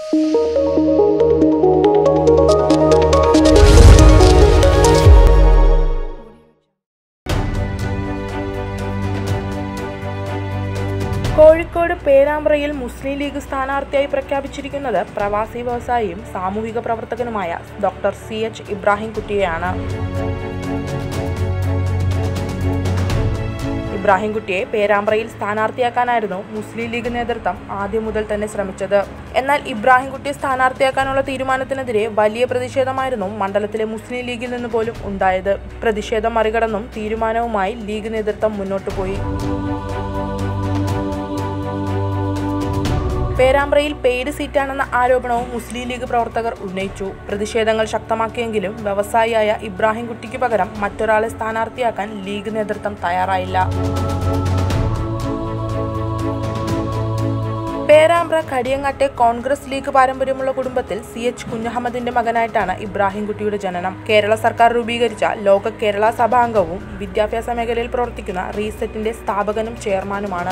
കോഴിക്കോട് പേരാമ്പ്രയിൽ മുസ്ലിം league സ്ഥാനാർത്ഥിയായി പ്രഖ്യാപിച്ചിരിക്കുന്നത് പ്രവാസി വ്യവസായിയും സാമൂഹിക പ്രവർത്തകനുമായ ഡോക്ടർ സി എച്ച് ഇബ്രാഹിം കുട്ടിയെയാണ് ഇബ്രാഹിംകുട്ടിയെ പേരാമ്പ്രയിൽ സ്ഥാനാർത്ഥിയാക്കാനായിരുന്നു മുസ്ലിം ലീഗ് നേതൃത്വം ആദ്യം മുതൽ തന്നെ ശ്രമിച്ചത് എന്നാൽ ഇബ്രാഹിംകുട്ടിയെ സ്ഥാനാർത്ഥിയാക്കാനുള്ള തീരുമാനത്തിനെതിരെ വലിയ പ്രതിഷേധമായിരുന്നു മണ്ഡലത്തിലെ മുസ്ലിം ലീഗിൽ നിന്ന് പോലും ഉണ്ടായത് പ്രതിഷേധം മറികടന്നും തീരുമാനവുമായി ലീഗ് നേതൃത്വം മുന്നോട്ടു പോയി പേരാമ്പ്രയിൽ പെയ്ഡ് സീറ്റാണെന്ന ആരോപണവും മുസ്ലിം ലീഗ് പ്രവർത്തകർ ഉന്നയിച്ചു പ്രതിഷേധങ്ങൾ ശക്തമാക്കിയെങ്കിലും വ്യവസായിയായ ഇബ്രാഹിം കുട്ടിക്ക് പകരം മറ്റൊരാളെ സ്ഥാനാർത്ഥിയാക്കാൻ ലീഗ് നേതൃത്വം തയ്യാറായില്ല പേരാമ്പ്ര കടിയങ്ങാട്ടെ കോൺഗ്രസ് ലീഗ് പാരമ്പര്യമുള്ള കുടുംബത്തിൽ സി എച്ച് കുഞ്ഞഹമ്മദിന്റെ മകനായിട്ടാണ് ഇബ്രാഹിം കുട്ടിയുടെ ജനനം കേരള സർക്കാർ രൂപീകരിച്ച ലോക കേരള സഭാംഗവും വിദ്യാഭ്യാസ മേഖലയിൽ പ്രവർത്തിക്കുന്ന റീസെറ്റിന്റെ സ്ഥാപകനും ചെയർമാനുമാണ്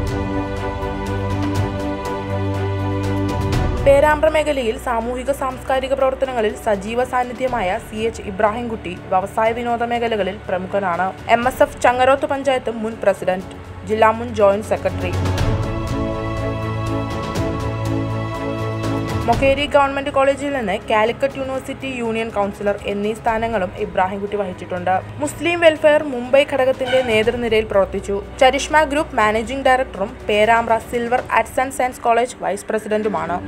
പേരാമ്പ്ര മേഖലയിൽ സാമൂഹിക സാംസ്കാരിക പ്രവർത്തനങ്ങളിൽ സജീവ സാന്നിധ്യമായ സി എച്ച് ഇബ്രാഹിംകുട്ടി വ്യവസായ വിനോദ മേഖലകളിൽ പ്രമുഖനാണ് M S F Changaroth panchayat മുൻ പ്രസിഡന്റ് ജില്ലാ മുൻ ജോയിന്റ് സെക്രട്ടറി മൊക്കേരി ഗവൺമെന്റ് കോളേജിൽ നിന്ന് കാലിക്കറ്റ് യൂണിവേഴ്സിറ്റി യൂണിയൻ കൗൺസിലർ എന്നീ സ്ഥാനങ്ങളും ഇബ്രാഹിംകുട്ടി വഹിച്ചിട്ടുണ്ട് മുസ്ലിം വെൽഫെയർ മുംബൈ ഘടകത്തിന്റെ നേതൃനിരയിൽ പ്രവർത്തിച്ചു ചരിഷ്മ ഗ്രൂപ്പ് മാനേജിംഗ് ഡയറക്ടറും Perambra silver arts and science college vice പ്രസിഡന്റുമാണ്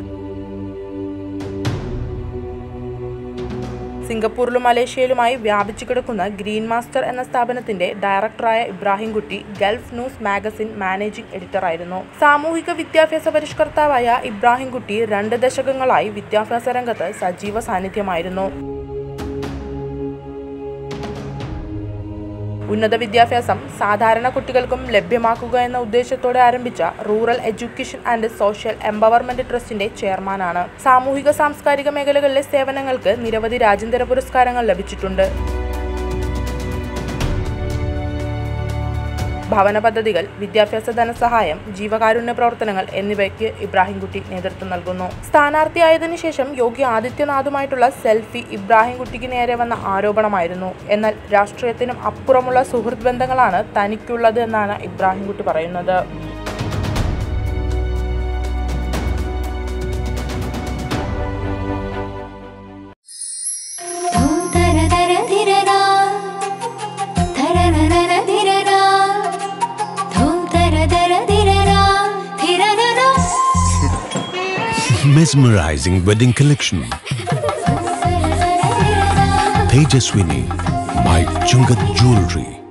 സിംഗപ്പൂരിലും മലേഷ്യയിലുമായി വ്യാപിച്ചു കിടക്കുന്ന ഗ്രീൻ മാസ്റ്റർ എന്ന സ്ഥാപനത്തിന്റെ ഡയറക്ടറായ Ibrahimkutty gulf news magazine managing എഡിറ്ററായിരുന്നു സാമൂഹിക വിദ്യാഭ്യാസ പരിഷ്കർത്താവായ ഇബ്രാഹിംകുട്ടി രണ്ട് ദശകങ്ങളായി വിദ്യാഭ്യാസ രംഗത്ത് സജീവ സാന്നിധ്യമായിരുന്നു ഉന്നത വിദ്യാഭ്യാസം സാധാരണ കുട്ടികൾക്കും ലഭ്യമാക്കുക എന്ന ഉദ്ദേശത്തോടെ ആരംഭിച്ച rural education and social empowerment ട്രസ്റ്റിന്റെ ചെയർമാനാണ് സാമൂഹിക സാംസ്കാരിക മേഖലകളിലെ സേവനങ്ങൾക്ക് നിരവധി രാജ്യാന്തര പുരസ്കാരങ്ങൾ ലഭിച്ചിട്ടുണ്ട് ഭവന പദ്ധതികൾ വിദ്യാഭ്യാസ ധനസഹായം ജീവകാരുണ്യ പ്രവർത്തനങ്ങൾ എന്നിവയ്ക്ക് ഇബ്രാഹിംകുട്ടി നേതൃത്വം നൽകുന്നു സ്ഥാനാർത്ഥിയായതിനു ശേഷം യോഗി ആദിത്യനാഥുമായിട്ടുള്ള സെൽഫി ഇബ്രാഹിംകുട്ടിക്ക് നേരെ വന്ന ആരോപണമായിരുന്നു എന്നാൽ രാഷ്ട്രീയത്തിനും അപ്പുറമുള്ള സുഹൃത്ത് ബന്ധങ്ങളാണ് തനിക്കുള്ളത് എന്നാണ് ഇബ്രാഹിംകുട്ടി പറയുന്നത് ധൂം തര തര ധിരരാ ധരരരര ധിരരാ ധൂം തര തര ധിരരാ ധിരരരാ mesmerizing wedding collection. Tejaswini by Chungat Jewelry.